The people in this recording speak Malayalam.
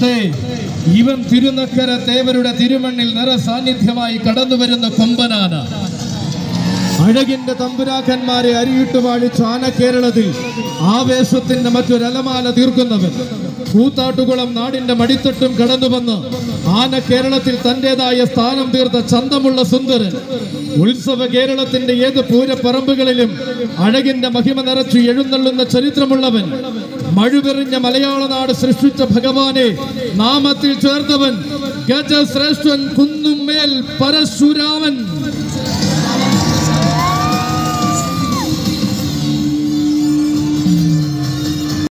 അതെ ഇവൻ തിരുനക്കര തേവരുടെ തിരുമണ്ണിൽ നിറസാന്നിധ്യമായി കടന്നു വരുന്ന കൊമ്പനാന അഴകിന്റെ തമ്പുരാക്കന്മാരെ അരിയിട്ട് വാഴിച്ചു ആന കേരളത്തിൽ ആവേശത്തിന്റെ മറ്റൊരലമാല തീർക്കുന്നവൻ കൂത്താട്ടുകുളം നാടിന്റെ മടിത്തട്ടും കടന്നു വന്ന് ആന കേരളത്തിൽ തന്റേതായ സ്ഥാനം തീർത്ത ചന്തമുള്ള സുന്ദരൻ ഉത്സവ കേരളത്തിന്റെ ഏത് പൂരപ്പറമ്പുകളിലും അഴകിന്റെ മഹിമ നിറച്ചു എഴുന്നള്ളുന്ന ചരിത്രമുള്ളവൻ മഴുവെറിഞ്ഞ മലയാള നാട് സൃഷ്ടിച്ച ഭഗവാനെ നാമത്തിൽ ചേർത്തവൻ ഗജശ്രേഷ്ഠൻ കുന്നുമേൽ പരശുരാമൻ